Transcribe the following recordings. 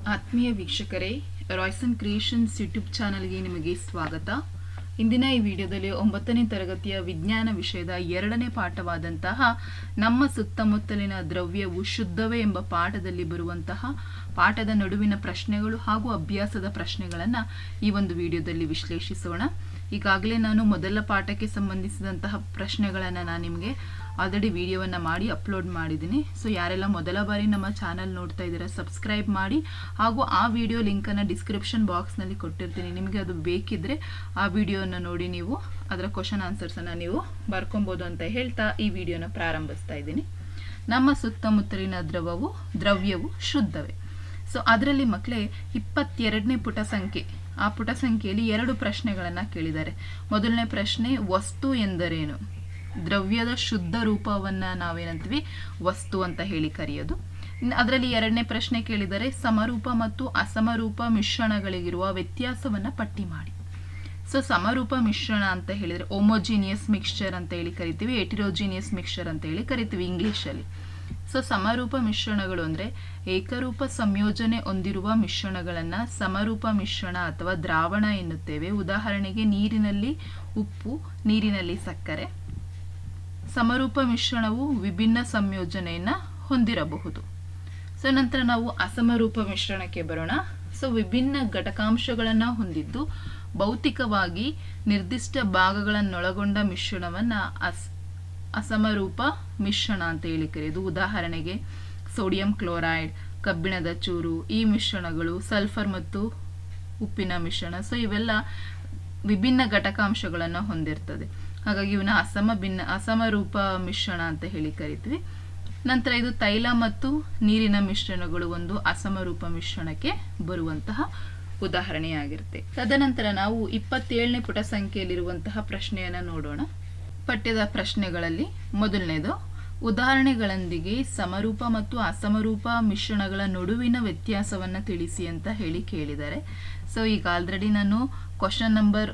ಆತ್ಮೀಯ ವೀಕ್ಷಕರೇ Royson creations YouTube ಚಾನಲ್ಗೆ ನಿಮಗೆ ಸ್ವಾಗತ ಇಂದಿನ ಈ ವಿಡಿಯೋದಲ್ಲಿ ಒಂಬತ್ತನೇ ತರಗತಿಯ ವಿಜ್ಞಾನ ವಿಷಯದ ಎರಡನೇ ಪಾಠವಾದಂತಹ ನಮ್ಮ ಸುತ್ತಮುತ್ತಲಿನ ದ್ರವ್ಯವು ಶುದ್ಧವೇ ಎಂಬ ಪಾಠದಲ್ಲಿ ಬರುವಂತಹ ಪಾಠದ ನಡುವಿನ ಪ್ರಶ್ನೆಗಳು ಹಾಗೂ ಅಭ್ಯಾಸದ ಪ್ರಶ್ನೆಗಳನ್ನು ಈ ಒಂದು ವಿಡಿಯೋದಲ್ಲಿ ವಿಶ್ಲೇಷಿಸೋಣ ಈಗಾಗಲೇ ನಾನು ಮೊದಲ ಪಾಠಕ್ಕೆ ಸಂಬಂಧಿಸಿದಂತಹ ಪ್ರಶ್ನೆಗಳನ್ನು ನಾನು ನಿಮಗೆ ಆಲ್ರೆಡಿ ವಿಡಿಯೋವನ್ನು ಮಾಡಿ ಅಪ್ಲೋಡ್ ಮಾಡಿದ್ದೀನಿ ಸೊ ಯಾರೆಲ್ಲ ಮೊದಲ ಬಾರಿ ನಮ್ಮ ಚಾನಲ್ ನೋಡ್ತಾ ಇದ್ದೀರಾ ಸಬ್ಸ್ಕ್ರೈಬ್ ಮಾಡಿ ಹಾಗೂ ಆ ವಿಡಿಯೋ ಲಿಂಕನ್ನು ಡಿಸ್ಕ್ರಿಪ್ಷನ್ ಬಾಕ್ಸ್ನಲ್ಲಿ ಕೊಟ್ಟಿರ್ತೀನಿ ನಿಮಗೆ ಅದು ಬೇಕಿದ್ದರೆ ಆ ವಿಡಿಯೋನ ನೋಡಿ ನೀವು ಅದರ ಕ್ವಶನ್ ಆನ್ಸರ್ಸನ್ನು ನೀವು ಬರ್ಕೊಬೋದು ಅಂತ ಹೇಳ್ತಾ ಈ ವಿಡಿಯೋನ ಪ್ರಾರಂಭಿಸ್ತಾ ಇದ್ದೀನಿ ನಮ್ಮ ಸುತ್ತಮುತ್ತಲಿನ ದ್ರವವು ದ್ರವ್ಯವು ಶುದ್ಧವೇ ಸೊ ಅದರಲ್ಲಿ ಮಕ್ಕಳೇ ಇಪ್ಪತ್ತೆರಡನೇ ಪುಟ ಸಂಖ್ಯೆ ಆ ಪುಟ ಸಂಖ್ಯೆಯಲ್ಲಿ ಎರಡು ಪ್ರಶ್ನೆಗಳನ್ನು ಕೇಳಿದ್ದಾರೆ ಮೊದಲನೇ ಪ್ರಶ್ನೆ ವಸ್ತು ಎಂದರೇನು ದ್ರವ್ಯದ ಶುದ್ಧ ರೂಪವನ್ನು ನಾವೇನಂತೀವಿ ವಸ್ತು ಅಂತ ಹೇಳಿ ಕರೆಯೋದು ಅದರಲ್ಲಿ ಎರಡನೇ ಪ್ರಶ್ನೆ ಕೇಳಿದರೆ ಸಮರೂಪ ಮತ್ತು ಅಸಮರೂಪ ಮಿಶ್ರಣಗಳಿಗಿರುವ ವ್ಯತ್ಯಾಸವನ್ನು ಪಟ್ಟಿ ಮಾಡಿ ಸೊ ಸಮರೂಪ ಮಿಶ್ರಣ ಅಂತ ಹೇಳಿದರೆ ಒಮೋಜಿನಿಯಸ್ ಮಿಕ್ಸ್ಚರ್ ಅಂತ ಹೇಳಿ ಕರಿತೀವಿ ಎಟಿರೋಜಿನಿಯಸ್ ಮಿಕ್ಸ್ಚರ್ ಅಂತ ಹೇಳಿ ಕರಿತೀವಿ ಇಂಗ್ಲೀಷಲ್ಲಿ ಸೊ ಸಮರೂಪ ಮಿಶ್ರಣಗಳು ಅಂದರೆ ಏಕರೂಪ ಸಂಯೋಜನೆ ಹೊಂದಿರುವ ಮಿಶ್ರಣಗಳನ್ನು ಸಮರೂಪ ಮಿಶ್ರಣ ಅಥವಾ ದ್ರಾವಣ ಎನ್ನುತ್ತೇವೆ ಉದಾಹರಣೆಗೆ ನೀರಿನಲ್ಲಿ ಉಪ್ಪು ನೀರಿನಲ್ಲಿ ಸಕ್ಕರೆ ಸಮರೂಪ ಮಿಶ್ರಣವು ವಿಭಿನ್ನ ಸಂಯೋಜನೆಯನ್ನು ಹೊಂದಿರಬಹುದು ಸೊ ನಂತರ ನಾವು ಅಸಮರೂಪ ಮಿಶ್ರಣಕ್ಕೆ ಬರೋಣ ಸೊ ವಿಭಿನ್ನ ಘಟಕಾಂಶಗಳನ್ನು ಹೊಂದಿದ್ದು ಭೌತಿಕವಾಗಿ ನಿರ್ದಿಷ್ಟ ಭಾಗಗಳನ್ನೊಳಗೊಂಡ ಮಿಶ್ರಣವನ್ನು ಅಸ್ ಅಸಮರೂಪ ಮಿಶ್ರಣ ಅಂತ ಹೇಳಿ ಕರೆಯೋದು ಉದಾಹರಣೆಗೆ ಸೋಡಿಯಂ ಕ್ಲೋರೈಡ್ ಕಬ್ಬಿಣದ ಚೂರು ಈ ಮಿಶ್ರಣಗಳು ಸಲ್ಫರ್ ಮತ್ತು ಉಪ್ಪಿನ ಮಿಶ್ರಣ ಸೊ ಇವೆಲ್ಲ ವಿಭಿನ್ನ ಘಟಕಾಂಶಗಳನ್ನು ಹೊಂದಿರ್ತದೆ ಹಾಗಾಗಿ ಇವನ್ನ ಅಸಮ ಭಿನ್ನ ಅಸಮರೂಪ ಮಿಶ್ರಣ ಅಂತ ಹೇಳಿ ಕರಿತೀವಿ ನಂತರ ಇದು ತೈಲ ಮತ್ತು ನೀರಿನ ಮಿಶ್ರಣಗಳು ಒಂದು ಅಸಮರೂಪ ಮಿಶ್ರಣಕ್ಕೆ ಬರುವಂತಹ ಉದಾಹರಣೆಯಾಗಿರುತ್ತೆ ತದನಂತರ ನಾವು ಇಪ್ಪತ್ತೇಳನೇ ಪುಟ ಸಂಖ್ಯೆಯಲ್ಲಿರುವಂತಹ ಪ್ರಶ್ನೆಯನ್ನು ನೋಡೋಣ ಪಠ್ಯದ ಪ್ರಶ್ನೆಗಳಲ್ಲಿ ಮೊದಲನೇದು ಉದಾಹರಣೆಗಳೊಂದಿಗೆ ಸಮರೂಪ ಮತ್ತು ಅಸಮರೂಪ ಮಿಶ್ರಣಗಳ ನಡುವಿನ ವ್ಯತ್ಯಾಸವನ್ನು ತಿಳಿಸಿ ಅಂತ ಹೇಳಿ ಕೇಳಿದ್ದಾರೆ ಸೊ ಈಗ ಆಲ್ರೆಡಿ ನಾನು ಕ್ವಶನ್ ನಂಬರ್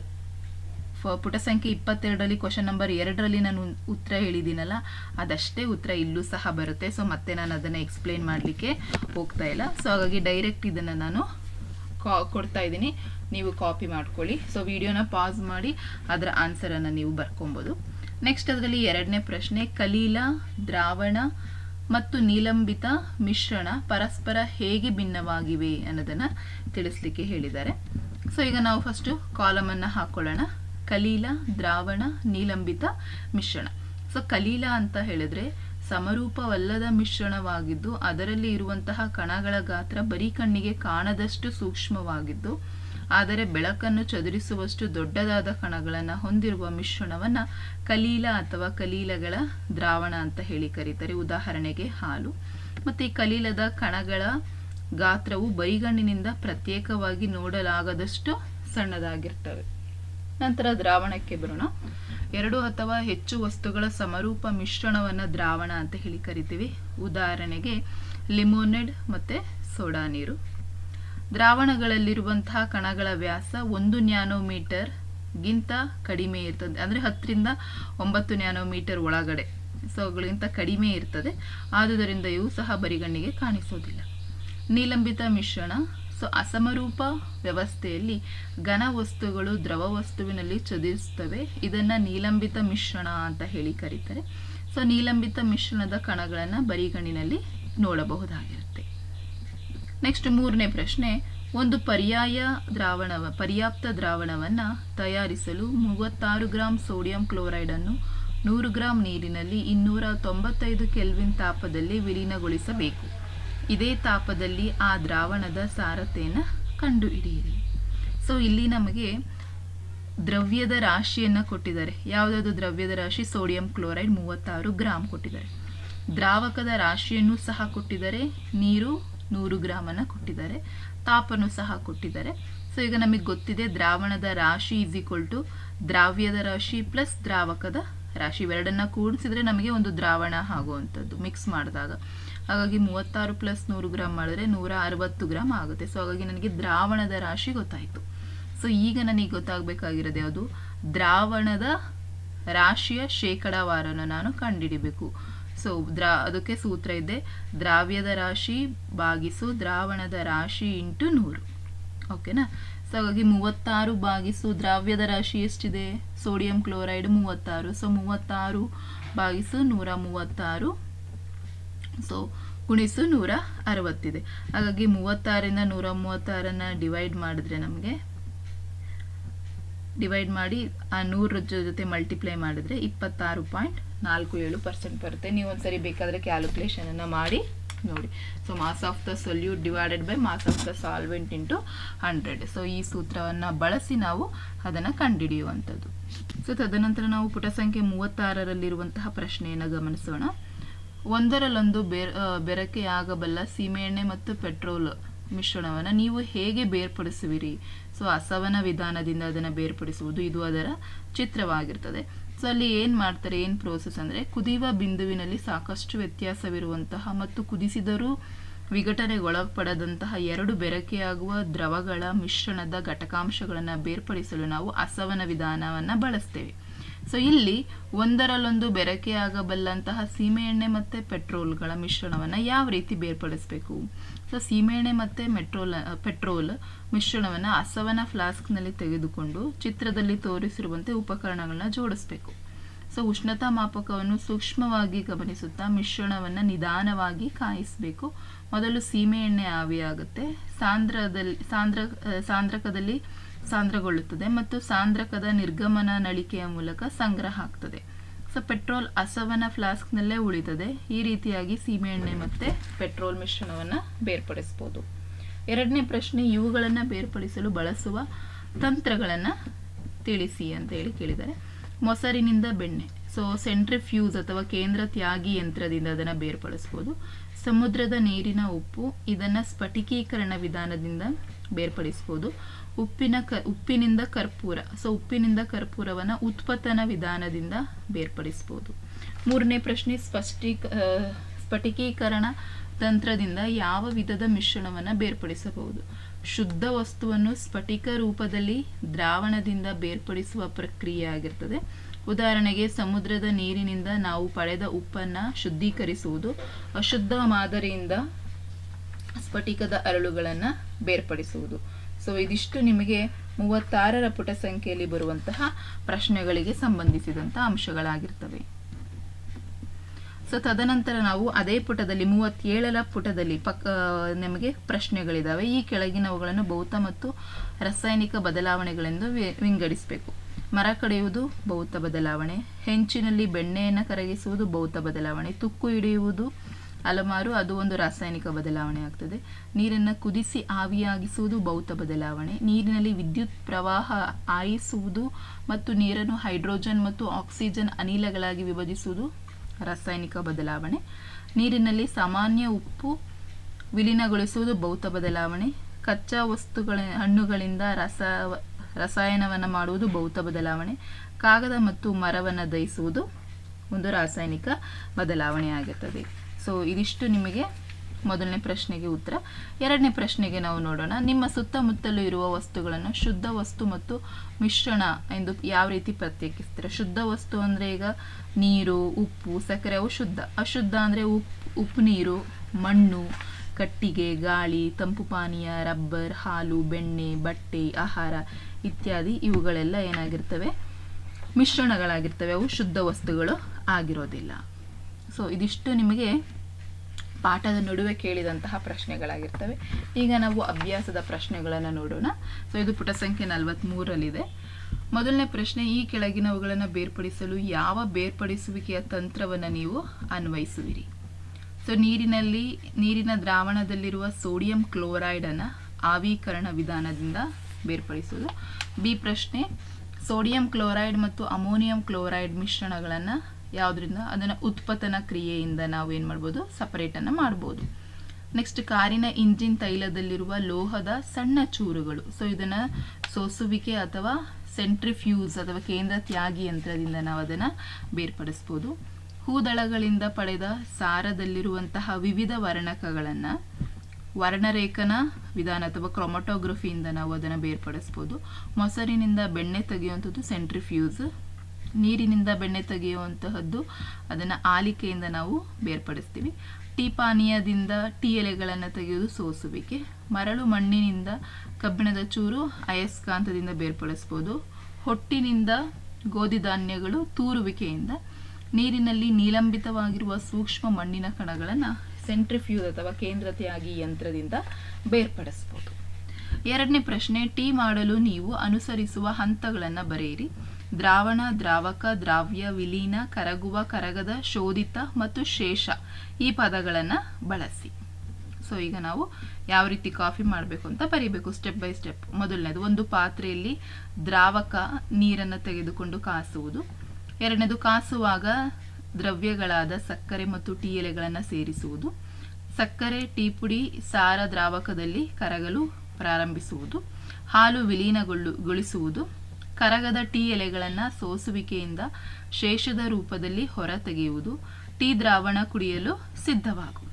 ಪುಟ ಸಂಖ್ಯೆ ಇಪ್ಪತ್ತೆರಡರಲ್ಲಿ ಕ್ವಶನ್ ನಂಬರ್ ಎರಡರಲ್ಲಿ ನಾನು ಉತ್ತರ ಹೇಳಿದ್ದೀನಲ್ಲ ಅದಷ್ಟೇ ಉತ್ತರ ಇಲ್ಲೂ ಸಹ ಬರುತ್ತೆ ಸೊ ಮತ್ತೆ ನಾನು ಅದನ್ನು ಎಕ್ಸ್ಪ್ಲೇನ್ ಮಾಡಲಿಕ್ಕೆ ಹೋಗ್ತಾ ಇಲ್ಲ ಸೊ ಹಾಗಾಗಿ ಡೈರೆಕ್ಟ್ ಇದನ್ನು ನಾನು ಕಾ ಕೊಡ್ತಾ ಇದ್ದೀನಿ ನೀವು ಕಾಪಿ ಮಾಡ್ಕೊಳ್ಳಿ ಸೊ ವಿಡಿಯೋನ ಪಾಸ್ ಮಾಡಿ ಅದರ ಆನ್ಸರನ್ನು ನೀವು ಬರ್ಕೊಬೋದು ನೆಕ್ಸ್ಟ್ ಅದರಲ್ಲಿ ಎರಡನೇ ಪ್ರಶ್ನೆ ಕಲೀಲ ದ್ರಾವಣ ಮತ್ತು ನೀಲಂಬಿತ ಮಿಶ್ರಣ ಪರಸ್ಪರ ಹೇಗೆ ಭಿನ್ನವಾಗಿವೆ ಅನ್ನೋದನ್ನು ತಿಳಿಸ್ಲಿಕ್ಕೆ ಹೇಳಿದ್ದಾರೆ ಸೊ ಈಗ ನಾವು ಫಸ್ಟು ಕಾಲಮನ್ನು ಹಾಕೊಳ್ಳೋಣ ಕಲೀಲ ದ್ರಾವಣ ನೀಲಂಬಿತ ಮಿಶ್ರಣ ಸೊ ಕಲೀಲ ಅಂತ ಹೇಳಿದ್ರೆ ಸಮರೂಪವಲ್ಲದ ಮಿಶ್ರಣವಾಗಿದ್ದು ಅದರಲ್ಲಿ ಇರುವಂತಹ ಕಣಗಳ ಗಾತ್ರ ಬರೀ ಕಣ್ಣಿಗೆ ಕಾಣದಷ್ಟು ಸೂಕ್ಷ್ಮವಾಗಿದ್ದು ಆದರೆ ಬೆಳಕನ್ನು ಚದುರಿಸುವಷ್ಟು ದೊಡ್ಡದಾದ ಕಣಗಳನ್ನು ಹೊಂದಿರುವ ಮಿಶ್ರಣವನ್ನು ಕಲೀಲ ಅಥವಾ ಕಲೀಲಗಳ ದ್ರಾವಣ ಅಂತ ಹೇಳಿ ಕರೀತಾರೆ ಉದಾಹರಣೆಗೆ ಹಾಲು ಮತ್ತು ಈ ಕಲೀಲದ ಕಣಗಳ ಗಾತ್ರವು ಬರಿಗಣ್ಣಿನಿಂದ ಪ್ರತ್ಯೇಕವಾಗಿ ನೋಡಲಾಗದಷ್ಟು ಸಣ್ಣದಾಗಿರ್ತವೆ ನಂತರ ದ್ರಾವಣಕ್ಕೆ ಬರೋಣ ಎರಡು ಅಥವಾ ಹೆಚ್ಚು ವಸ್ತುಗಳ ಸಮರೂಪ ಮಿಶ್ರಣವನ್ನು ದ್ರಾವಣ ಅಂತ ಹೇಳಿ ಕರಿತೀವಿ ಉದಾಹರಣೆಗೆ ಲಿಮೋನೆಡ್ ಮತ್ತು ಸೋಡಾ ನೀರು ದ್ರಾವಣಗಳಲ್ಲಿರುವಂತಹ ಕಣಗಳ ವ್ಯಾಸ ಒಂದು ನ್ಯಾನೋಮೀಟರ್ ಗಿಂತ ಕಡಿಮೆ ಇರ್ತದೆ ಅಂದರೆ ಹತ್ತರಿಂದ ಒಂಬತ್ತು ನ್ಯಾನೋಮೀಟರ್ ಒಳಗಡೆ ಸೊ ಅವುಗಳಿಗಿಂತ ಕಡಿಮೆ ಇರ್ತದೆ ಆದುದರಿಂದ ಇವು ಸಹ ಬರಿಗಣ್ಣಿಗೆ ಕಾಣಿಸೋದಿಲ್ಲ ನೀಲಂಬಿತ ಮಿಶ್ರಣ ಸೊ ಅಸಮರೂಪ ವ್ಯವಸ್ಥೆಯಲ್ಲಿ ಘನ ವಸ್ತುಗಳು ದ್ರವ ವಸ್ತುವಿನಲ್ಲಿ ಚದುರಿಸ್ತವೆ ಇದನ್ನು ನೀಲಂಬಿತ ಮಿಶ್ರಣ ಅಂತ ಹೇಳಿ ಕರೀತಾರೆ ಸೊ ನೀಲಂಬಿತ ಮಿಶ್ರಣದ ಕಣಗಳನ್ನು ಬರಿಗಣ್ಣಿನಲ್ಲಿ ನೋಡಬಹುದಾಗಿರುತ್ತೆ ನೆಕ್ಸ್ಟ್ ಮೂರನೇ ಪ್ರಶ್ನೆ ಒಂದು ಪರ್ಯಾಯ ದ್ರಾವಣವ ಪರ್ಯಾಪ್ತ ದ್ರಾವಣವನ್ನು ತಯಾರಿಸಲು ಮೂವತ್ತಾರು ಗ್ರಾಂ ಸೋಡಿಯಂ ಕ್ಲೋರೈಡನ್ನು ನೂರು ಗ್ರಾಂ ನೀರಿನಲ್ಲಿ ಇನ್ನೂರ ತೊಂಬತ್ತೈದು ಕೆಲ್ವಿನ್ ತಾಪದಲ್ಲಿ ವಿಲೀನಗೊಳಿಸಬೇಕು ಇದೇ ತಾಪದಲ್ಲಿ ಆ ದ್ರಾವಣದ ಸಾರತೆಯನ್ನು ಕಂಡುಹಿಡಿಯಿರಿ ಸೊ ಇಲ್ಲಿ ನಮಗೆ ದ್ರವ್ಯದ ರಾಶಿಯನ್ನು ಕೊಟ್ಟಿದ್ದಾರೆ ಯಾವುದಾದ್ರು ದ್ರವ್ಯದ ರಾಶಿ ಸೋಡಿಯಂ ಕ್ಲೋರೈಡ್ ಮೂವತ್ತಾರು ಗ್ರಾಮ್ ಕೊಟ್ಟಿದ್ದಾರೆ ದ್ರಾವಕದ ರಾಶಿಯನ್ನು ಸಹ ಕೊಟ್ಟಿದ್ದಾರೆ ನೀರು ನೂರು ಗ್ರಾಮನ್ನು ಕೊಟ್ಟಿದ್ದಾರೆ ತಾಪನು ಸಹ ಕೊಟ್ಟಿದ್ದಾರೆ ಸೊ ಈಗ ನಮಗೆ ಗೊತ್ತಿದೆ ದ್ರಾವಣದ ರಾಶಿ ಈಸ್ ಈಕ್ವಲ್ ಟು ದ್ರಾವ್ಯದ ರಾಶಿ ಪ್ಲಸ್ ದ್ರಾವಕದ ರಾಶಿ ಇವೆರಡನ್ನ ಕೂಡಿಸಿದ್ರೆ ನಮಗೆ ಒಂದು ದ್ರಾವಣ ಆಗುವಂಥದ್ದು ಮಿಕ್ಸ್ ಮಾಡಿದಾಗ ಹಾಗಾಗಿ ಮೂವತ್ತಾರು ಪ್ಲಸ್ ನೂರು ಗ್ರಾಮ್ ಮಾಡಿದ್ರೆ ನೂರ ಅರವತ್ತು ಗ್ರಾಮ್ ಆಗುತ್ತೆ ಸೊ ಹಾಗಾಗಿ ನನಗೆ ದ್ರಾವಣದ ರಾಶಿ ಗೊತ್ತಾಯಿತು ಸೊ ಈಗ ನನಗೆ ಗೊತ್ತಾಗಬೇಕಾಗಿರೋದು ಯಾವುದು ದ್ರಾವಣದ ರಾಶಿಯ ಶೇಕಡಾವಾರನ ನಾನು ಕಂಡುಹಿಡಿಬೇಕು ಸೊ ದ್ರಾ ಅದಕ್ಕೆ ಸೂತ್ರ ಇದೆ ದ್ರಾವ್ಯದ ರಾಶಿ ಭಾಗಿಸು ದ್ರಾವಣದ ರಾಶಿ ಇಂಟು ನೂರು ಓಕೆನಾ ಸೊ ಹಾಗಾಗಿ ಮೂವತ್ತಾರು ಭಾಗಿಸು ದ್ರಾವ್ಯದ ರಾಶಿ ಎಷ್ಟಿದೆ ಸೋಡಿಯಂ ಕ್ಲೋರೈಡ್ ಮೂವತ್ತಾರು ಸೊ ಮೂವತ್ತಾರು ಭಾಗಿಸು ನೂರ ಮೂವತ್ತಾರು ಸೊ ಗುಣಿಸು ನೂರ ಅರವತ್ತಿದೆ ಹಾಗಾಗಿ ಮೂವತ್ತಾರಿಂದ ನೂರ ಮೂವತ್ತಾರನ್ನು ಡಿವೈಡ್ ಮಾಡಿದ್ರೆ ನಮಗೆ ಡಿವೈಡ್ ಮಾಡಿ ಆ ನೂರ ಜೊತೆ ಮಲ್ಟಿಪ್ಲೈ ಮಾಡಿದ್ರೆ ಇಪ್ಪತ್ತಾರು ಪಾಯಿಂಟ್ ನಾಲ್ಕು ಏಳು ಪರ್ಸೆಂಟ್ ಬರುತ್ತೆ ನೀವು ಒಂದ್ಸರಿ ಬೇಕಾದರೆ ಕ್ಯಾಲ್ಕುಲೇಷನನ್ನು ಮಾಡಿ ನೋಡಿ so mass of the solute divided by mass of the solvent into hundred so ಈ ಸೂತ್ರವನ್ನು ಬಳಸಿ ನಾವು ಅದನ್ನು ಕಂಡುಹಿಡಿಯುವಂಥದ್ದು ಸೊ ತದನಂತರ ನಾವು ಪುಟ ಸಂಖ್ಯೆ ಮೂವತ್ತಾರರಲ್ಲಿರುವಂತಹ ಪ್ರಶ್ನೆಯನ್ನು ಗಮನಿಸೋಣ ಒಂದರಲ್ಲೊಂದು ಬೆರ ಬೆರಕೆಯಾಗಬಲ್ಲ ಸೀಮೆಎಣ್ಣೆ ಮತ್ತು ಪೆಟ್ರೋಲ್ ಮಿಶ್ರಣವನ್ನು ನೀವು ಹೇಗೆ ಬೇರ್ಪಡಿಸುವಿರಿ ಸೊ ಅಸವನ ವಿಧಾನದಿಂದ ಅದನ್ನು ಬೇರ್ಪಡಿಸುವುದು ಇದು ಅದರ ಚಿತ್ರವಾಗಿರ್ತದೆ ಸೊ ಅಲ್ಲಿ ಏನು ಮಾಡ್ತಾರೆ ಏನು ಪ್ರೋಸೆಸ್ ಅಂದರೆ ಕುದಿಯುವ ಬಿಂದುವಿನಲ್ಲಿ ಸಾಕಷ್ಟು ವ್ಯತ್ಯಾಸವಿರುವಂತಹ ಮತ್ತು ಕುದಿಸಿದರೂ ವಿಘಟನೆಗೊಳಪಡದಂತಹ ಎರಡು ಬೆರಕೆಯಾಗುವ ದ್ರವಗಳ ಮಿಶ್ರಣದ ಘಟಕಾಂಶಗಳನ್ನು ಬೇರ್ಪಡಿಸಲು ನಾವು ಅಸವನ ವಿಧಾನವನ್ನು ಬಳಸ್ತೇವೆ ಸೊ ಇಲ್ಲಿ ಒಂದರಲ್ಲೊಂದು ಬೆರಕೆಯಾಗಬಲ್ಲಂತಹ ಸೀಮೆಎಣ್ಣೆ ಮತ್ತು ಪೆಟ್ರೋಲ್ಗಳ ಮಿಶ್ರಣವನ್ನು ಯಾವ ರೀತಿ ಬೇರ್ಪಡಿಸಬೇಕು ಸೊ ಸೀಮೆಎಣ್ಣೆ ಮತ್ತು ಮೆಟ್ರೋಲ್ ಪೆಟ್ರೋಲ್ ಮಿಶ್ರಣವನ್ನು ಅಸವನ ಫ್ಲಾಸ್ಕ್ನಲ್ಲಿ ತೆಗೆದುಕೊಂಡು ಚಿತ್ರದಲ್ಲಿ ತೋರಿಸಿರುವಂತೆ ಉಪಕರಣಗಳನ್ನ ಜೋಡಿಸಬೇಕು ಸೊ ಉಷ್ಣತಾ ಮಾಪಕವನ್ನು ಸೂಕ್ಷ್ಮವಾಗಿ ಗಮನಿಸುತ್ತಾ ಮಿಶ್ರಣವನ್ನು ನಿಧಾನವಾಗಿ ಕಾಯಿಸಬೇಕು ಮೊದಲು ಸೀಮೆಎಣ್ಣೆ ಆವಿಯಾಗುತ್ತೆ ಸಾಂದ್ರದಲ್ಲಿ ಸಾಂದ್ರ ಸಾಂದ್ರಕದಲ್ಲಿ ಸಾಂದ್ರಗೊಳ್ಳುತ್ತದೆ ಮತ್ತು ಸಾಂದ್ರಕದ ನಿರ್ಗಮನ ನಳಿಕೆಯ ಮೂಲಕ ಸಂಗ್ರಹ ಆಗ್ತದೆ ಸೊ ಪೆಟ್ರೋಲ್ ಅಸವನ ಫ್ಲಾಸ್ಕ್ನಲ್ಲೇ ಉಳಿತದೆ ಈ ರೀತಿಯಾಗಿ ಸೀಮೆಎಣ್ಣೆ ಮತ್ತು ಪೆಟ್ರೋಲ್ ಮಿಶ್ರಣವನ್ನು ಬೇರ್ಪಡಿಸ್ಬೋದು ಎರಡನೇ ಪ್ರಶ್ನೆ ಇವುಗಳನ್ನು ಬೇರ್ಪಡಿಸಲು ಬಳಸುವ ತಂತ್ರಗಳನ್ನು ತಿಳಿಸಿ ಅಂತ ಹೇಳಿ ಕೇಳಿದ್ದಾರೆ ಮೊಸರಿನಿಂದ ಬೆಣ್ಣೆ ಸೊ ಸೆಂಟ್ರಿಫ್ಯೂಸ್ ಅಥವಾ ಕೇಂದ್ರ ತ್ಯಾಗಿ ಯಂತ್ರದಿಂದ ಅದನ್ನು ಬೇರ್ಪಡಿಸ್ಬೋದು ಸಮುದ್ರದ ನೀರಿನ ಉಪ್ಪು ಇದನ್ನು ಸ್ಫಟಿಕೀಕರಣ ವಿಧಾನದಿಂದ ಬೇರ್ಪಡಿಸ್ಬೋದು ಉಪ್ಪಿನ ಕ ಉಪ್ಪಿನಿಂದ ಕರ್ಪೂರ ಸೊ ಉಪ್ಪಿನಿಂದ ಕರ್ಪೂರವನ್ನು ಉತ್ಪತ್ತನ ವಿಧಾನದಿಂದ ಬೇರ್ಪಡಿಸ್ಬೋದು ಮೂರನೇ ಪ್ರಶ್ನೆ ಸ್ಪಷ್ಟೀಕ ಸ್ಫಟಿಕೀಕರಣ ತಂತ್ರದಿಂದ ಯಾವ ವಿಧದ ಮಿಶ್ರಣವನ್ನು ಬೇರ್ಪಡಿಸಬಹುದು ಶುದ್ಧ ವಸ್ತುವನ್ನು ಸ್ಫಟಿಕ ರೂಪದಲ್ಲಿ ದ್ರಾವಣದಿಂದ ಬೇರ್ಪಡಿಸುವ ಪ್ರಕ್ರಿಯೆ ಆಗಿರ್ತದೆ ಉದಾಹರಣೆಗೆ ಸಮುದ್ರದ ನೀರಿನಿಂದ ನಾವು ಪಡೆದ ಉಪ್ಪನ್ನು ಶುದ್ಧೀಕರಿಸುವುದು ಅಶುದ್ಧ ಮಾದರಿಯಿಂದ ಸ್ಫಟಿಕದ ಅರಳುಗಳನ್ನು ಬೇರ್ಪಡಿಸುವುದು ಸೊ ಇದಿಷ್ಟು ನಿಮಗೆ ಮೂವತ್ತಾರರ ಪುಟ ಸಂಖ್ಯೆಯಲ್ಲಿ ಬರುವಂತಹ ಪ್ರಶ್ನೆಗಳಿಗೆ ಸಂಬಂಧಿಸಿದಂಥ ಅಂಶಗಳಾಗಿರ್ತವೆ ಸೊ ತದನಂತರ ನಾವು ಅದೇ ಪುಟದಲ್ಲಿ ಮೂವತ್ತೇಳರ ಪುಟದಲ್ಲಿ ಪಕ್ಕ ನಮಗೆ ಪ್ರಶ್ನೆಗಳಿದ್ದಾವೆ ಈ ಕೆಳಗಿನವುಗಳನ್ನು ಭೌತ ಮತ್ತು ರಾಸಾಯನಿಕ ಬದಲಾವಣೆಗಳೆಂದು ವಿಂಗಡಿಸಬೇಕು ಮರ ಕಡಿಯುವುದು ಭೌತ ಬದಲಾವಣೆ ಹೆಂಚಿನಲ್ಲಿ ಬೆಣ್ಣೆಯನ್ನು ಕರಗಿಸುವುದು ಭೌತ ಬದಲಾವಣೆ ತುಕ್ಕು ಹಿಡಿಯುವುದು ಅಲಮಾರು ಅದು ಒಂದು ರಾಸಾಯನಿಕ ಬದಲಾವಣೆ ಆಗ್ತದೆ ನೀರನ್ನು ಕುದಿಸಿ ಆವಿಯಾಗಿಸುವುದು ಭೌತ ಬದಲಾವಣೆ ನೀರಿನಲ್ಲಿ ವಿದ್ಯುತ್ ಪ್ರವಾಹ ಆಯಿಸುವುದು ಮತ್ತು ನೀರನ್ನು ಹೈಡ್ರೋಜನ್ ಮತ್ತು ಆಕ್ಸಿಜನ್ ಅನಿಲಗಳಾಗಿ ವಿಭಜಿಸುವುದು ರಾಸಾಯನಿಕ ಬದಲಾವಣೆ ನೀರಿನಲ್ಲಿ ಸಾಮಾನ್ಯ ಉಪ್ಪು ವಿಲೀನಗೊಳಿಸುವುದು ಭೌತ ಬದಲಾವಣೆ ಕಚ್ಚಾ ವಸ್ತುಗಳ ಹಣ್ಣುಗಳಿಂದ ರಸ ರಸಾಯನವನ್ನು ಮಾಡುವುದು ಭೌತ ಬದಲಾವಣೆ ಕಾಗದ ಮತ್ತು ಮರವನ್ನು ದಹಿಸುವುದು ಒಂದು ರಾಸಾಯನಿಕ ಬದಲಾವಣೆ ಆಗುತ್ತದೆ ಸೊ ಇದಿಷ್ಟು ನಿಮಗೆ ಮೊದಲನೇ ಪ್ರಶ್ನೆಗೆ ಉತ್ತರ ಎರಡನೇ ಪ್ರಶ್ನೆಗೆ ನಾವು ನೋಡೋಣ ನಿಮ್ಮ ಸುತ್ತಮುತ್ತಲೂ ಇರುವ ವಸ್ತುಗಳನ್ನು ಶುದ್ಧ ವಸ್ತು ಮತ್ತು ಮಿಶ್ರಣ ಎಂದು ಯಾವ ರೀತಿ ಪ್ರತ್ಯೇಕಿಸ್ತಾರೆ ಶುದ್ಧ ವಸ್ತು ಅಂದರೆ ಈಗ ನೀರು ಉಪ್ಪು ಸಕ್ಕರೆ ಅವು ಶುದ್ಧ ಅಶುದ್ಧ ಅಂದರೆ ಉಪ್ಪು ಉಪ್ಪು ನೀರು ಮಣ್ಣು ಕಟ್ಟಿಗೆ ಗಾಳಿ ತಂಪು ಪಾನೀಯ ರಬ್ಬರ್ ಹಾಲು ಬೆಣ್ಣೆ ಬಟ್ಟೆ ಆಹಾರ ಇತ್ಯಾದಿ ಇವುಗಳೆಲ್ಲ ಏನಾಗಿರ್ತವೆ ಮಿಶ್ರಣಗಳಾಗಿರ್ತವೆ ಅವು ಶುದ್ಧ ವಸ್ತುಗಳು ಆಗಿರೋದಿಲ್ಲ ಸೊ ಇದಿಷ್ಟು ನಿಮಗೆ ಪಾಠದ ನಡುವೆ ಕೇಳಿದಂತಹ ಪ್ರಶ್ನೆಗಳಾಗಿರ್ತವೆ ಈಗ ನಾವು ಅಭ್ಯಾಸದ ಪ್ರಶ್ನೆಗಳನ್ನು ನೋಡೋಣ ಸೊ ಇದು ಪುಟ ಸಂಖ್ಯೆ ನಲವತ್ತ್ಮೂರಲ್ಲಿದೆ ಮೊದಲನೇ ಪ್ರಶ್ನೆ ಈ ಕೆಳಗಿನವುಗಳನ್ನು ಬೇರ್ಪಡಿಸಲು ಯಾವ ಬೇರ್ಪಡಿಸುವಿಕೆಯ ತಂತ್ರವನ್ನು ನೀವು ಅನ್ವಯಿಸುವಿರಿ ಸೊ ನೀರಿನಲ್ಲಿ ನೀರಿನ ದ್ರಾವಣದಲ್ಲಿರುವ ಸೋಡಿಯಂ ಕ್ಲೋರೈಡನ್ನು ಆವೀಕರಣ ವಿಧಾನದಿಂದ ಬೇರ್ಪಡಿಸುವುದು ಬಿ ಪ್ರಶ್ನೆ ಸೋಡಿಯಂ ಕ್ಲೋರೈಡ್ ಮತ್ತು ಅಮೋನಿಯಂ ಕ್ಲೋರೈಡ್ ಮಿಶ್ರಣಗಳನ್ನು ಯಾವುದರಿಂದ ಅದನ್ನು ಉತ್ಪತನ ಕ್ರಿಯೆಯಿಂದ ನಾವು ಏನು ಮಾಡ್ಬೋದು ಸಪರೇಟನ್ನು ಮಾಡ್ಬೋದು ನೆಕ್ಸ್ಟ್ ಕಾರಿನ ಇಂಜಿನ್ ತೈಲದಲ್ಲಿರುವ ಲೋಹದ ಸಣ್ಣ ಚೂರುಗಳು ಸೊ ಇದನ್ನು ಸೋಸುವಿಕೆ ಅಥವಾ ಸೆಂಟ್ರಿಫ್ಯೂಸ್ ಅಥವಾ ಕೇಂದ್ರ ತ್ಯಾಗಿ ಯಂತ್ರದಿಂದ ನಾವು ಅದನ್ನು ಬೇರ್ಪಡಿಸ್ಬೋದು ಹೂದಳಗಳಿಂದ ಪಡೆದ ಸಾರದಲ್ಲಿರುವಂತಹ ವಿವಿಧ ವರ್ಣಕಗಳನ್ನು ವರ್ಣರೇಖನ ವಿಧಾನ ಅಥವಾ ಕ್ರೊಮಟೋಗ್ರಫಿಯಿಂದ ನಾವು ಅದನ್ನು ಬೇರ್ಪಡಿಸ್ಬೋದು ಮೊಸರಿನಿಂದ ಬೆಣ್ಣೆ ತೆಗೆಯುವಂಥದ್ದು ಸೆಂಟ್ರಿಫ್ಯೂಸ್ ನೀರಿನಿಂದ ಬೆಣ್ಣೆ ತೆಗೆಯುವಂತಹದ್ದು ಅದನ್ನು ಆಲಿಕೆಯಿಂದ ನಾವು ಬೇರ್ಪಡಿಸ್ತೀವಿ ಟೀ ಪಾನೀಯದಿಂದ ಟೀ ಎಲೆಗಳನ್ನು ತೆಗೆಯುವುದು ಸೋಸುವಿಕೆ ಮರಳು ಮಣ್ಣಿನಿಂದ ಕಬ್ಬಿಣದ ಚೂರು ಅಯಸ್ಕಾಂತದಿಂದ ಬೇರ್ಪಡಿಸ್ಬೋದು ಹೊಟ್ಟಿನಿಂದ ಗೋಧಿ ಧಾನ್ಯಗಳು ತೂರುವಿಕೆಯಿಂದ ನೀರಿನಲ್ಲಿ ನೀಲಂಬಿತವಾಗಿರುವ ಸೂಕ್ಷ್ಮ ಮಣ್ಣಿನ ಕಣಗಳನ್ನು ಸೆಂಟ್ರಿಫ್ಯೂಸ್ ಅಥವಾ ಕೇಂದ್ರತೆಯಾಗಿ ಯಂತ್ರದಿಂದ ಬೇರ್ಪಡಿಸ್ಬೋದು ಎರಡನೇ ಪ್ರಶ್ನೆ ಟೀ ಮಾಡಲು ನೀವು ಅನುಸರಿಸುವ ಹಂತಗಳನ್ನು ಬರೆಯಿರಿ ದ್ರಾವಣ ದ್ರಾವಕ ದ್ರಾವ್ಯ ವಿಲೀನ ಕರಗುವ ಕರಗದ ಶೋಧಿತ ಮತ್ತು ಶೇಷ ಈ ಪದಗಳನ್ನು ಬಳಸಿ ಸೊ ಈಗ ನಾವು ಯಾವ ರೀತಿ ಕಾಫಿ ಮಾಡಬೇಕು ಅಂತ ಬರೀಬೇಕು ಸ್ಟೆಪ್ ಬೈ ಸ್ಟೆಪ್ ಮೊದಲನೇದು ಒಂದು ಪಾತ್ರೆಯಲ್ಲಿ ದ್ರಾವಕ ನೀರನ್ನು ತೆಗೆದುಕೊಂಡು ಕಾಸುವುದು ಎರಡನೇದು ಕಾಸುವಾಗ ದ್ರವ್ಯಗಳಾದ ಸಕ್ಕರೆ ಮತ್ತು ಟೀ ಎಲೆಗಳನ್ನು ಸೇರಿಸುವುದು ಸಕ್ಕರೆ ಟೀ ಪುಡಿ ಸಾರ ದ್ರಾವಕದಲ್ಲಿ ಕರಗಲು ಪ್ರಾರಂಭಿಸುವುದು ಹಾಲು ವಿಲೀನಗೊಳ್ಳುಗೊಳಿಸುವುದು ಕರಗದ ಟೀ ಎಲೆಗಳನ್ನು ಸೋಸುವಿಕೆಯಿಂದ ಶೇಷದ ರೂಪದಲ್ಲಿ ಹೊರ ತೆಗೆಯುವುದು ಟೀ ದ್ರಾವಣ ಕುಡಿಯಲು ಸಿದ್ಧವಾಗುವುದು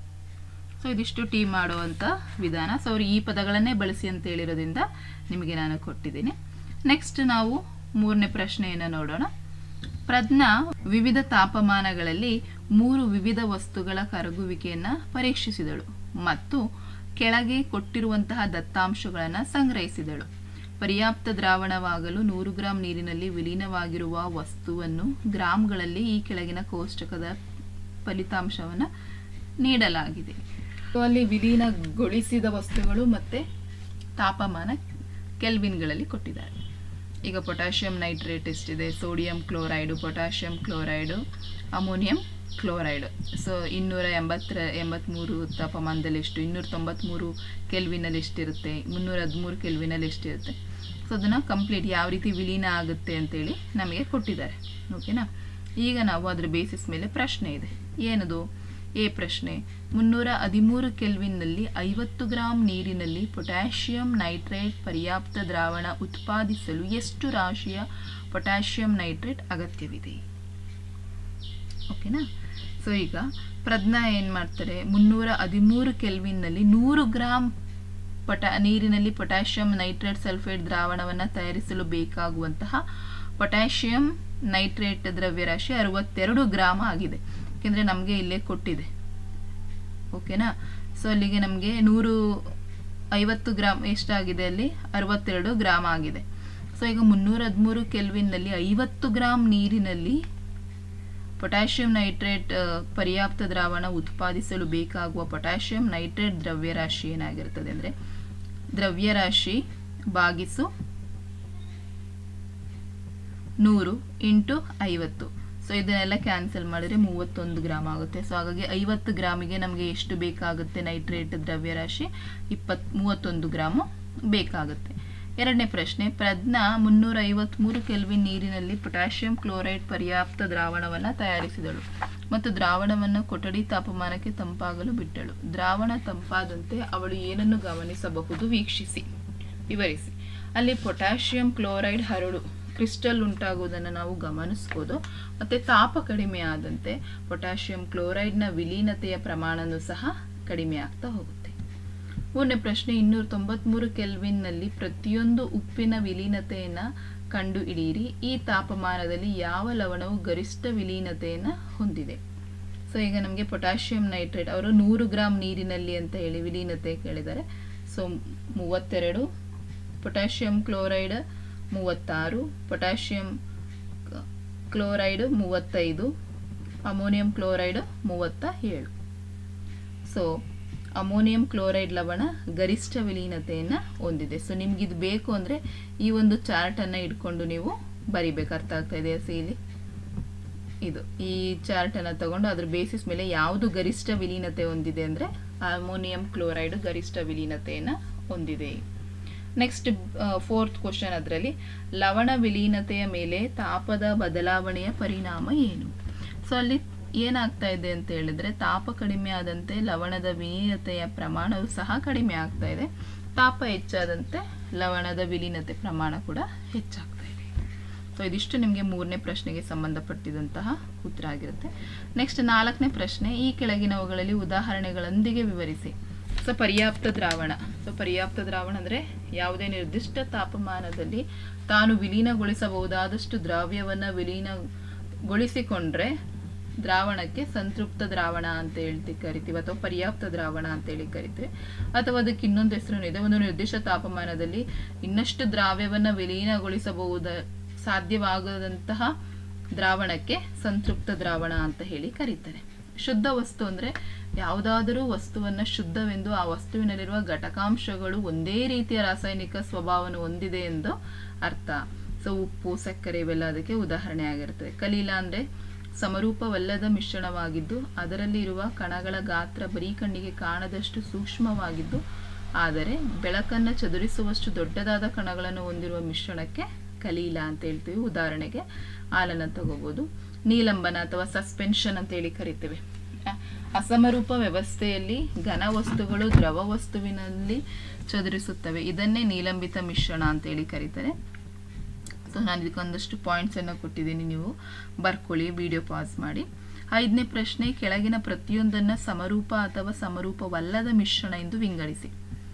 ಸೊ ಇದಿಷ್ಟು ಟೀ ಮಾಡುವಂಥ ವಿಧಾನ ಸೊ ಅವರು ಈ ಪದಗಳನ್ನೇ ಬಳಸಿ ಅಂತ ಹೇಳಿರೋದ್ರಿಂದ ನಿಮಗೆ ನಾನು ಕೊಟ್ಟಿದ್ದೀನಿ ನೆಕ್ಸ್ಟ್ ನಾವು ಮೂರನೇ ಪ್ರಶ್ನೆಯನ್ನು ನೋಡೋಣ ಪ್ರಜ್ಞಾ ವಿವಿಧ ತಾಪಮಾನಗಳಲ್ಲಿ ಮೂರು ವಿವಿಧ ವಸ್ತುಗಳ ಕರಗುವಿಕೆಯನ್ನು ಪರೀಕ್ಷಿಸಿದಳು ಮತ್ತು ಕೆಳಗೆ ಕೊಟ್ಟಿರುವಂತಹ ದತ್ತಾಂಶಗಳನ್ನು ಸಂಗ್ರಹಿಸಿದಳು ಪರ್ಯಾಪ್ತ ದ್ರಾವಣವಾಗಲು ನೂರು ಗ್ರಾಂ ನೀರಿನಲ್ಲಿ ವಿಲೀನವಾಗಿರುವ ವಸ್ತುವನ್ನು ಗ್ರಾಂಗಳಲ್ಲಿ ಈ ಕೆಳಗಿನ ಕೋಷ್ಟಕದ ಫಲಿತಾಂಶವನ್ನು ನೀಡಲಾಗಿದೆ ಅಲ್ಲಿ ವಿಲೀನಗೊಳಿಸಿದ ವಸ್ತುಗಳು ಮತ್ತು ತಾಪಮಾನ ಕೆಲ್ವಿನ್ಗಳಲ್ಲಿ ಕೊಟ್ಟಿದ್ದಾರೆ ಈಗ ಪೊಟ್ಯಾಷಿಯಂ ನೈಟ್ರೇಟ್ ಎಷ್ಟಿದೆ sodium chloride potassium chloride ammonium chloride so ಇನ್ನೂರ ಎಂಬತ್ತರ ಎಂಬತ್ತ್ಮೂರು ತಾಪಮಾನದಲ್ಲಿ ಎಷ್ಟು ಇನ್ನೂರ ತೊಂಬತ್ತ್ಮೂರು ಕೆಲ್ವಿನಲ್ಲಿ ಎಷ್ಟಿರುತ್ತೆ ಮುನ್ನೂರ ಹದಿಮೂರು ಕೆಲ್ವಿನಲ್ಲಿ ಎಷ್ಟಿರುತ್ತೆ ಸೊ ಅದನ್ನು ಕಂಪ್ಲೀಟ್ ಯಾವ ರೀತಿ ವಿಲೀನ ಆಗುತ್ತೆ ಅಂತೇಳಿ ನಮಗೆ ಕೊಟ್ಟಿದ್ದಾರೆ ಓಕೆನಾ ಈಗ ನಾವು ಅದರ ಬೇಸಿಸ್ ಮೇಲೆ ಪ್ರಶ್ನೆ ಇದೆ ಏನದು ಎ ಪ್ರಶ್ನೆ ಮುನ್ನೂರ ಹದಿಮೂರು ಕೆಲ್ವಿನ್ನಲ್ಲಿ ಐವತ್ತು ಗ್ರಾಂ ನೀರಿನಲ್ಲಿ ಪೊಟ್ಯಾಷಿಯಂ ನೈಟ್ರೇಟ್ ಪರ್ಯಾಪ್ತ ದ್ರಾವಣ ಉತ್ಪಾದಿಸಲು ಎಷ್ಟು ರಾಶಿಯ ಪೊಟ್ಯಾಷಿಯಂ ನೈಟ್ರೇಟ್ ಅಗತ್ಯವಿದೆ ಓಕೆನಾ ಸೊ ಈಗ ಪ್ರಜ್ಞಾ ಏನು ಮಾಡ್ತಾರೆ ಮುನ್ನೂರ ಹದಿಮೂರು ಕೆಲ್ವಿನ್ನಲ್ಲಿ ನೂರು ಗ್ರಾಂ ಪೊಟ್ಯಾ ನೀರಿನಲ್ಲಿ ಪೊಟ್ಯಾಷಿಯಂ ನೈಟ್ರೇಟ್ ಸಲ್ಫೇಟ್ ದ್ರಾವಣವನ್ನು ತಯಾರಿಸಲು ಬೇಕಾಗುವಂತಹ ಪೊಟ್ಯಾಷಿಯಂ ನೈಟ್ರೇಟ್ ದ್ರವ್ಯರಾಶಿ ಅರವತ್ತೆರಡು ಗ್ರಾಮ್ ಆಗಿದೆ ಯಾಕೆಂದರೆ ನಮಗೆ ಇಲ್ಲೇ ಕೊಟ್ಟಿದೆ ಓಕೆನಾ ಸೊ ಅಲ್ಲಿಗೆ ನಮಗೆ ನೂರು ಐವತ್ತು ಗ್ರಾಮ್ ಎಷ್ಟಾಗಿದೆ ಅಲ್ಲಿ ಅರವತ್ತೆರಡು ಗ್ರಾಮ್ ಆಗಿದೆ ಸೊ ಈಗ ಮುನ್ನೂರ ಹದಿಮೂರು ಕೆಲ್ವಿನ್ನಲ್ಲಿ ಐವತ್ತು ಗ್ರಾಮ್ ನೀರಿನಲ್ಲಿ ಪೊಟ್ಯಾಷಿಯಂ ನೈಟ್ರೇಟ್ ಪರ್ಯಾಪ್ತ ದ್ರಾವಣ ಉತ್ಪಾದಿಸಲು ಬೇಕಾಗುವ ಪೊಟ್ಯಾಷಿಯಂ ನೈಟ್ರೇಟ್ ದ್ರವ್ಯರಾಶಿ ಏನಾಗಿರ್ತದೆ ಅಂದರೆ ದ್ರವ್ಯರಾಶಿ ಬಾಗಿಸು ನೂರು ಇಂಟು ಐವತ್ತು ಸೊ ಇದನ್ನೆಲ್ಲ ಕ್ಯಾನ್ಸಲ್ ಮಾಡಿದ್ರೆ ಮೂವತ್ತೊಂದು ಗ್ರಾಮ್ ಆಗುತ್ತೆ ಸೊ ಹಾಗಾಗಿ ಐವತ್ತು ಗ್ರಾಮಿಗೆ ನಮಗೆ ಎಷ್ಟು ಬೇಕಾಗುತ್ತೆ ನೈಟ್ರೇಟ್ ದ್ರವ್ಯರಾಶಿ ಇಪ್ಪತ್ ಮೂವತ್ತೊಂದು ಗ್ರಾಮು ಬೇಕಾಗುತ್ತೆ ಎರಡನೇ ಪ್ರಶ್ನೆ ಪ್ರಜ್ಞಾ ಮುನ್ನೂರ ಐವತ್ತ್ಮೂರು ಕೆಲ್ವಿನ್ ನೀರಿನಲ್ಲಿ ಪೊಟ್ಯಾಷಿಯಂ ಕ್ಲೋರೈಡ್ ಪರ್ಯಾಪ್ತ ದ್ರಾವಣವನ್ನು ತಯಾರಿಸಿದಳು ಮತ್ತು ದ್ರಾವಣವನ್ನು ಕೊಠಡಿ ತಾಪಮಾನಕ್ಕೆ ತಂಪಾಗಲು ಬಿಟ್ಟಳು ದ್ರಾವಣ ತಂಪಾದಂತೆ ಅವಳು ಏನನ್ನು ಗಮನಿಸಬಹುದು ವೀಕ್ಷಿಸಿ ವಿವರಿಸಿ ಅಲ್ಲಿ ಪೊಟ್ಯಾಷಿಯಂ ಕ್ಲೋರೈಡ್ ಹರಳು ಕ್ರಿಸ್ಟಲ್ ಉಂಟಾಗುವುದನ್ನು ನಾವು ಗಮನಿಸ್ಬೋದು ಮತ್ತು ತಾಪ ಕಡಿಮೆ ಆದಂತೆ ಪೊಟ್ಯಾಷಿಯಂ ಕ್ಲೋರೈಡ್ನ ವಿಲೀನತೆಯ ಪ್ರಮಾಣನೂ ಸಹ ಕಡಿಮೆ ಆಗ್ತಾ ಹೋಗುತ್ತೆ ಮೂರನೇ ಪ್ರಶ್ನೆ ಇನ್ನೂರ ತೊಂಬತ್ಮೂರು ಕೆಲ್ವಿನ್ನಲ್ಲಿ ಪ್ರತಿಯೊಂದು ಉಪ್ಪಿನ ವಿಲೀನತೆಯನ್ನು ಕಂಡು ಹಿಡಿಯಿರಿ ಈ ತಾಪಮಾನದಲ್ಲಿ ಯಾವ ಲವಣವು ಗರಿಷ್ಠ ವಿಲೀನತೆಯನ್ನು ಹೊಂದಿದೆ ಸೊ ಈಗ ನಮಗೆ ಪೊಟ್ಯಾಷಿಯಂ ನೈಟ್ರೇಟ್ ಅವರು ನೂರು ಗ್ರಾಮ್ ನೀರಿನಲ್ಲಿ ಅಂತ ಹೇಳಿ ವಿಲೀನತೆ ಕೇಳಿದ್ದಾರೆ ಸೊ ಮೂವತ್ತೆರಡು ಪೊಟ್ಯಾಷಿಯಂ ಕ್ಲೋರೈಡ್ ಮೂವತ್ತಾರು ಪೊಟ್ಯಾಷಿಯಂ ಕ್ಲೋರೈಡ್ ಮೂವತ್ತೈದು ಅಮೋನಿಯಂ ಕ್ಲೋರೈಡ್ ಮೂವತ್ತ ಏಳು ಸೊ ಅಮೋನಿಯಂ ಕ್ಲೋರೈಡ್ ಲವಣ ಗರಿಷ್ಠ ವಿಲೀನತೆಯನ್ನು ಹೊಂದಿದೆ ಸೊ ನಿಮ್ಗೆ ಇದು ಬೇಕು ಅಂದರೆ ಈ ಒಂದು ಚಾರ್ಟನ್ನು ಇಟ್ಕೊಂಡು ನೀವು ಬರಿಬೇಕು ಅರ್ಥ ಆಗ್ತಾ ಇದೆಯಾ ಸಿಲಿ ಇದು ಈ ಚಾರ್ಟನ್ನು ತಗೊಂಡು ಅದ್ರ ಬೇಸಿಸ್ ಮೇಲೆ ಯಾವುದು ಗರಿಷ್ಠ ವಿಲೀನತೆ ಹೊಂದಿದೆ ಅಂದರೆ ಅಮೋನಿಯಂ ಕ್ಲೋರೈಡ್ ಗರಿಷ್ಠ ವಿಲೀನತೆಯನ್ನು ಹೊಂದಿದೆ ನೆಕ್ಸ್ಟ್ ಫೋರ್ತ್ ಕ್ವಶನ್ ಅದರಲ್ಲಿ ಲವಣ ವಿಲೀನತೆಯ ಮೇಲೆ ತಾಪದ ಬದಲಾವಣೆಯ ಪರಿಣಾಮ ಏನು ಸೊ ಅಲ್ಲಿ ಏನಾಗ್ತಾ ಇದೆ ಅಂತ ಹೇಳಿದ್ರೆ ತಾಪ ಕಡಿಮೆ ಆದಂತೆ ಲವಣದ ವಿಲೀನತೆಯ ಪ್ರಮಾಣವು ಸಹ ಕಡಿಮೆ ಆಗ್ತಾ ಇದೆ ತಾಪ ಹೆಚ್ಚಾದಂತೆ ಲವಣದ ವಿಲೀನತೆ ಪ್ರಮಾಣ ಕೂಡ ಹೆಚ್ಚಾಗ್ತಾ ಇದೆ ಸೊ ಇದಿಷ್ಟು ನಿಮಗೆ ಮೂರನೇ ಪ್ರಶ್ನೆಗೆ ಸಂಬಂಧಪಟ್ಟಿದಂತಹ ಉತ್ತರ ಆಗಿರುತ್ತೆ ನೆಕ್ಸ್ಟ್ ನಾಲ್ಕನೇ ಪ್ರಶ್ನೆ ಈ ಕೆಳಗಿನವುಗಳಲ್ಲಿ ಉದಾಹರಣೆಗಳೊಂದಿಗೆ ವಿವರಿಸಿ ಸೊ ಪರ್ಯಾಪ್ತ ದ್ರಾವಣ ಸೊ ಪರ್ಯಾಪ್ತ ದ್ರಾವಣ ಅಂದರೆ ಯಾವುದೇ ನಿರ್ದಿಷ್ಟ ತಾಪಮಾನದಲ್ಲಿ ತಾನು ವಿಲೀನಗೊಳಿಸಬಹುದಾದಷ್ಟು ದ್ರಾವ್ಯವನ್ನು ವಿಲೀನಗೊಳಿಸಿಕೊಂಡ್ರೆ ದ್ರಾವಣಕ್ಕೆ ಸಂತೃಪ್ತ ದ್ರಾವಣ ಅಂತ ಹೇಳ್ತಿ ಕರಿತೀವಿ ಅಥವಾ ಪರ್ಯಾಪ್ತ ದ್ರಾವಣ ಅಂತ ಹೇಳಿ ಕರಿತೀವಿ ಅಥವಾ ಅದಕ್ಕೆ ಇನ್ನೊಂದು ಹೆಸರು ಇದೆ ಒಂದು ನಿರ್ದಿಷ್ಟ ತಾಪಮಾನದಲ್ಲಿ ಇನ್ನಷ್ಟು ದ್ರಾವ್ಯವನ್ನು ವಿಲೀನಗೊಳಿಸಬಹುದ ಸಾಧ್ಯವಾಗದಂತಹ ದ್ರಾವಣಕ್ಕೆ ಸಂತೃಪ್ತ ದ್ರಾವಣ ಅಂತ ಹೇಳಿ ಕರೀತಾರೆ ಶುದ್ಧ ವಸ್ತು ಅಂದರೆ ಯಾವುದಾದರೂ ವಸ್ತುವನ್ನು ಶುದ್ಧವೆಂದು ಆ ವಸ್ತುವಿನಲ್ಲಿರುವ ಘಟಕಾಂಶಗಳು ಒಂದೇ ರೀತಿಯ ರಾಸಾಯನಿಕ ಸ್ವಭಾವವನ್ನು ಹೊಂದಿದೆ ಎಂದು ಅರ್ಥ ಸೊ ಉಪ್ಪು ಸಕ್ಕರೆ ಇವೆಲ್ಲ ಅದಕ್ಕೆ ಉದಾಹರಣೆ ಆಗಿರ್ತದೆ ಕಲೀಲ ಅಂದರೆ ಸಮರೂಪವಲ್ಲದ ಮಿಶ್ರಣವಾಗಿದ್ದು ಅದರಲ್ಲಿ ಇರುವ ಕಣಗಳ ಗಾತ್ರ ಬರೀ ಕಣ್ಣಿಗೆ ಕಾಣದಷ್ಟು ಸೂಕ್ಷ್ಮವಾಗಿದ್ದು ಆದರೆ ಬೆಳಕನ್ನು ಚದುರಿಸುವಷ್ಟು ದೊಡ್ಡದಾದ ಕಣಗಳನ್ನು ಹೊಂದಿರುವ ಮಿಶ್ರಣಕ್ಕೆ ಕಲೀಲ ಅಂತ ಹೇಳ್ತೀವಿ ಉದಾಹರಣೆಗೆ ಹಾಲನ್ನು ತಗೋಬೋದು ನೀಲಂಬನ ಅಥವಾ ಸಸ್ಪೆನ್ಷನ್ ಅಂತ ಹೇಳಿ ಕರಿತೇವೆ ಅ- ಅಸಮರೂಪ ವ್ಯವಸ್ಥೆಯಲ್ಲಿ ಘನ ವಸ್ತುಗಳು ದ್ರವ ವಸ್ತುವಿನಲ್ಲಿ ಚದುರಿಸುತ್ತವೆ ಇದನ್ನೇ ನೀಲಂಬಿತ ಮಿಶ್ರಣ ಅಂತ ಹೇಳಿ ಕರೀತಾರೆ ಸೊ ನಾನು ಇದಕ್ಕೊಂದಷ್ಟು ಪಾಯಿಂಟ್ಸನ್ನು ಕೊಟ್ಟಿದ್ದೀನಿ ನೀವು ಬರ್ಕೊಳ್ಳಿ ವಿಡಿಯೋ ಪಾಸ್ ಮಾಡಿ ಐದನೇ ಪ್ರಶ್ನೆ ಕೆಳಗಿನ ಪ್ರತಿಯೊಂದನ್ನು ಸಮರೂಪ ಅಥವಾ ಸಮರೂಪವಲ್ಲದ ಮಿಶ್ರಣ ಎಂದು ವಿಂಗಡಿಸಿ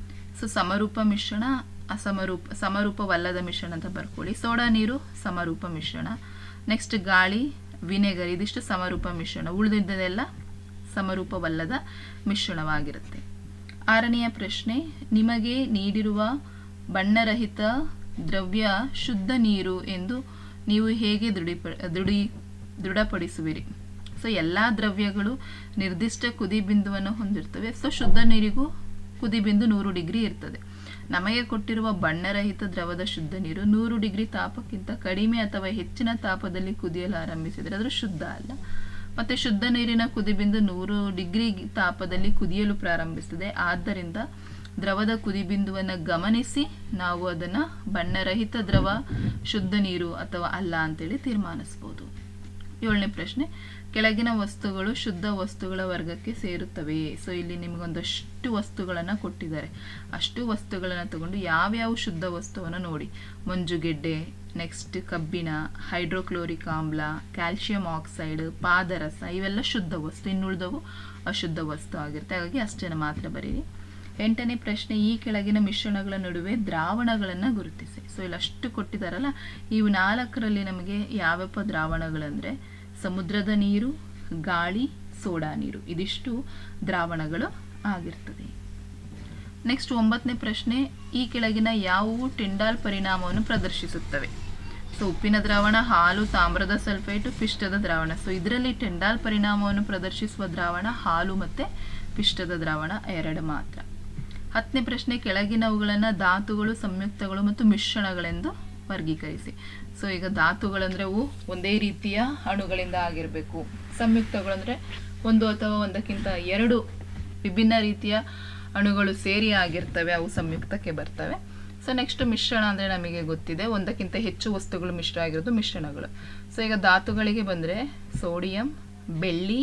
ಸೊ ಸಮರೂಪ ಮಿಶ್ರಣ ಅಸಮರೂಪ ಸಮರೂಪವಲ್ಲದ ಮಿಶ್ರಣ ಅಂತ ಬರ್ಕೊಳ್ಳಿ ಸೋಡಾ ನೀರು ಸಮರೂಪ ಮಿಶ್ರಣ ನೆಕ್ಸ್ಟ್ ಗಾಳಿ ವಿನೆಗರ್ ಇದಿಷ್ಟು ಸಮರೂಪ ಮಿಶ್ರಣ ಉಳಿದಿದ್ದದೆಲ್ಲ ಸಮರೂಪವಲ್ಲದ ಮಿಶ್ರಣವಾಗಿರುತ್ತೆ ಆರನೆಯ ಪ್ರಶ್ನೆ ನಿಮಗೆ ನೀಡಿರುವ ಬಣ್ಣರಹಿತ ದ್ರವ್ಯ ಶುದ್ಧ ನೀರು ಎಂದು ನೀವು ಹೇಗೆ ದೃಢೀಪ ದೃಢಿ ದೃಢಪಡಿಸುವಿರಿ ಸೊ ಎಲ್ಲ ದ್ರವ್ಯಗಳು ನಿರ್ದಿಷ್ಟ ಕುದಿ ಬಿಂದುವನ್ನು ಹೊಂದಿರ್ತವೆ ಸೊ ಶುದ್ಧ ನೀರಿಗೂ ಕುದಿ ಬಿಂದು ನೂರು ಡಿಗ್ರಿ ಇರ್ತದೆ ನಮಗೆ ಕೊಟ್ಟಿರುವ ಬಣ್ಣರಹಿತ ದ್ರವದ ಶುದ್ಧ ನೀರು ನೂರು ಡಿಗ್ರಿ ತಾಪಕ್ಕಿಂತ ಕಡಿಮೆ ಅಥವಾ ಹೆಚ್ಚಿನ ತಾಪದಲ್ಲಿ ಕುದಿಯಲು ಆರಂಭಿಸಿದರೆ ಅದು ಶುದ್ಧ ಅಲ್ಲ ಮತ್ತೆ ಶುದ್ಧ ನೀರಿನ ಕುದಿಬಿಂದು ನೂರು ಡಿಗ್ರಿ ತಾಪದಲ್ಲಿ ಕುದಿಯಲು ಪ್ರಾರಂಭಿಸುತ್ತದೆ ಆದ್ದರಿಂದ ದ್ರವದ ಕುದಿಬಿಂದುವನ್ನು ಗಮನಿಸಿ ನಾವು ಅದನ್ನು ಬಣ್ಣರಹಿತ ದ್ರವ ಶುದ್ಧ ನೀರು ಅಥವಾ ಅಲ್ಲ ಅಂತೇಳಿ ತೀರ್ಮಾನಿಸ್ಬೋದು ಏಳನೇ ಪ್ರಶ್ನೆ ಕೆಳಗಿನ ವಸ್ತುಗಳು ಶುದ್ಧ ವಸ್ತುಗಳ ವರ್ಗಕ್ಕೆ ಸೇರುತ್ತವೆಯೇ ಸೊ ಇಲ್ಲಿ ನಿಮಗೊಂದಷ್ಟು ವಸ್ತುಗಳನ್ನು ಕೊಟ್ಟಿದ್ದಾರೆ ಅಷ್ಟು ವಸ್ತುಗಳನ್ನು ತಗೊಂಡು ಯಾವ್ಯಾವ ಶುದ್ಧ ವಸ್ತುವನ್ನು ನೋಡಿ ಮಂಜುಗೆಡ್ಡೆ ನೆಕ್ಸ್ಟ್ ಕಬ್ಬಿಣ ಹೈಡ್ರೋಕ್ಲೋರಿಕ್ ಆಮ್ಲ ಕ್ಯಾಲ್ಶಿಯಂ ಆಕ್ಸೈಡ್ ಪಾದರಸ ಇವೆಲ್ಲ ಶುದ್ಧ ವಸ್ತು ಇನ್ನುಳಿದವು ಅಶುದ್ಧ ವಸ್ತು ಆಗಿರುತ್ತೆ ಹಾಗಾಗಿ ಅಷ್ಟನ್ನು ಮಾತ್ರ ಬರೀರಿ ಎಂಟನೇ ಪ್ರಶ್ನೆ ಈ ಕೆಳಗಿನ ಮಿಶ್ರಣಗಳ ನಡುವೆ ದ್ರಾವಣಗಳನ್ನು ಗುರುತಿಸಿ ಸೊ ಇಲ್ಲಿ ಅಷ್ಟು ಕೊಟ್ಟಿದ್ದಾರಲ್ಲ ಇವು ನಾಲ್ಕರಲ್ಲಿ ನಮಗೆ ಯಾವ್ಯಾವ ದ್ರಾವಣಗಳಂದರೆ ಸಮುದ್ರದ ನೀರು ಗಾಳಿ ಸೋಡಾ ನೀರು ಇದಿಷ್ಟು ದ್ರಾವಣಗಳು ಆಗಿರ್ತದೆ ನೆಕ್ಸ್ಟ್ ಒಂಬತ್ತನೇ ಪ್ರಶ್ನೆ ಈ ಕೆಳಗಿನ ಯಾವುವು ಟಿಂಡಾಲ್ ಪರಿಣಾಮವನ್ನು ಪ್ರದರ್ಶಿಸುತ್ತವೆ ಸೊ ಉಪ್ಪಿನ ದ್ರಾವಣ ಹಾಲು ತಾಮ್ರದ ಸಲ್ಫೇಟು ಪಿಷ್ಟದ ದ್ರಾವಣ ಸೊ ಇದರಲ್ಲಿ ಟೆಂಡಾಲ್ ಪರಿಣಾಮವನ್ನು ಪ್ರದರ್ಶಿಸುವ ದ್ರಾವಣ ಹಾಲು ಮತ್ತು ಪಿಷ್ಟದ ದ್ರಾವಣ ಎರಡು ಮಾತ್ರ ಹತ್ತನೇ ಪ್ರಶ್ನೆ ಕೆಳಗಿನವುಗಳನ್ನು ಧಾತುಗಳು ಸಂಯುಕ್ತಗಳು ಮತ್ತು ಮಿಶ್ರಣಗಳೆಂದು ವರ್ಗೀಕರಿಸಿ ಸೊ ಈಗ ಧಾತುಗಳಂದರೆ ಅವು ಒಂದೇ ರೀತಿಯ ಅಣುಗಳಿಂದ ಆಗಿರಬೇಕು ಸಂಯುಕ್ತಗಳಂದರೆ ಒಂದು ಅಥವಾ ಒಂದಕ್ಕಿಂತ ಎರಡು ವಿಭಿನ್ನ ರೀತಿಯ ಅಣುಗಳು ಸೇರಿ ಆಗಿರ್ತವೆ ಅವು ಸಂಯುಕ್ತಕ್ಕೆ ಬರ್ತವೆ ಸೊ ನೆಕ್ಸ್ಟ್ ಮಿಶ್ರಣ ಅಂದರೆ ನಮಗೆ ಗೊತ್ತಿದೆ ಒಂದಕ್ಕಿಂತ ಹೆಚ್ಚು ವಸ್ತುಗಳು ಮಿಶ್ರ ಆಗಿರೋದು ಮಿಶ್ರಣಗಳು ಸೊ ಈಗ ಧಾತುಗಳಿಗೆ ಬಂದರೆ ಸೋಡಿಯಂ ಬೆಳ್ಳಿ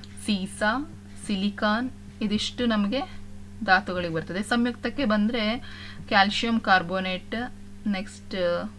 ಸೀಸಾ ಸಿಲಿಕಾನ್ ಇದಿಷ್ಟು ನಮಗೆ ಧಾತುಗಳಿಗೆ ಬರ್ತದೆ ಸಂಯುಕ್ತಕ್ಕೆ ಬಂದರೆ calcium carbonate next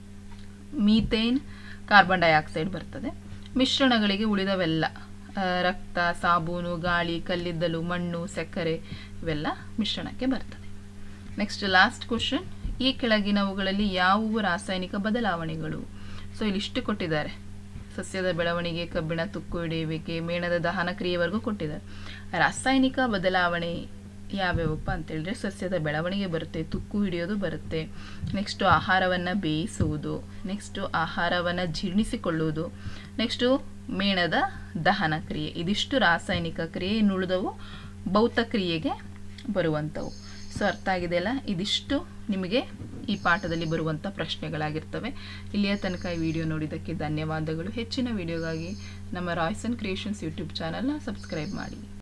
methane carbon dioxide ಬರ್ತದೆ ಮಿಶ್ರಣಗಳಿಗೆ ಉಳಿದವೆಲ್ಲ ಆ, ರಕ್ತ ಸಾಬೂನು ಗಾಳಿ ಕಲ್ಲಿದ್ದಲು ಮಣ್ಣು ಸಕ್ಕರೆ ಇವೆಲ್ಲ ಮಿಶ್ರಣಕ್ಕೆ ಬರ್ತದೆ ನೆಕ್ಸ್ಟ್ ಲಾಸ್ಟ್ ಕ್ವಶನ್ ಈ ಕೆಳಗಿನವುಗಳಲ್ಲಿ ಯಾವುವು ರಾಸಾಯನಿಕ ಬದಲಾವಣೆಗಳು ಸೊ ಇಲ್ಲಿ ಇಷ್ಟು ಕೊಟ್ಟಿದ್ದಾರೆ ಸಸ್ಯದ ಬೆಳವಣಿಗೆ ಕಬ್ಬಿಣ ತುಕ್ಕು ಹಿಡಿಯುವಿಕೆ ಮೇಣದ ದಹನ ಕ್ರಿಯೆವರೆಗೂ ಕೊಟ್ಟಿದ್ದಾರೆ ರಾಸಾಯನಿಕ ಬದಲಾವಣೆ ಯಾವ್ಯಾವಪ್ಪ ಅಂತ ಹೇಳಿದ್ರೆ ಸಸ್ಯದ ಬೆಳವಣಿಗೆ ಬರುತ್ತೆ ತುಕ್ಕು ಹಿಡಿಯೋದು ಬರುತ್ತೆ ನೆಕ್ಸ್ಟು ಆಹಾರವನ್ನು ಬೇಯಿಸುವುದು ನೆಕ್ಸ್ಟು ಆಹಾರವನ್ನು ಜೀರ್ಣಿಸಿಕೊಳ್ಳುವುದು ನೆಕ್ಸ್ಟು ಮೇಣದ ದಹನ ಕ್ರಿಯೆ ಇದಿಷ್ಟು ರಾಸಾಯನಿಕ ಕ್ರಿಯೆ ಇನ್ನುಳಿದವು ಭೌತ ಕ್ರಿಯೆಗೆ ಬರುವಂಥವು ಸೊ ಅರ್ಥ ಆಗಿದೆಯಲ್ಲ ಇದಿಷ್ಟು ನಿಮಗೆ ಈ ಪಾಠದಲ್ಲಿ ಬರುವಂಥ ಪ್ರಶ್ನೆಗಳಾಗಿರ್ತವೆ ಇಲ್ಲಿಯ ತನಕ ಈ ವಿಡಿಯೋ ನೋಡಿದ್ದಕ್ಕೆ ಧನ್ಯವಾದಗಳು ಹೆಚ್ಚಿನ ವಿಡಿಯೋಗಾಗಿ ನಮ್ಮ ರಾಯ್ಸನ್ ಕ್ರಿಯೇಷನ್ಸ್ ಯೂಟ್ಯೂಬ್ ಚಾನಲ್ನ ಸಬ್ಸ್ಕ್ರೈಬ್ ಮಾಡಿ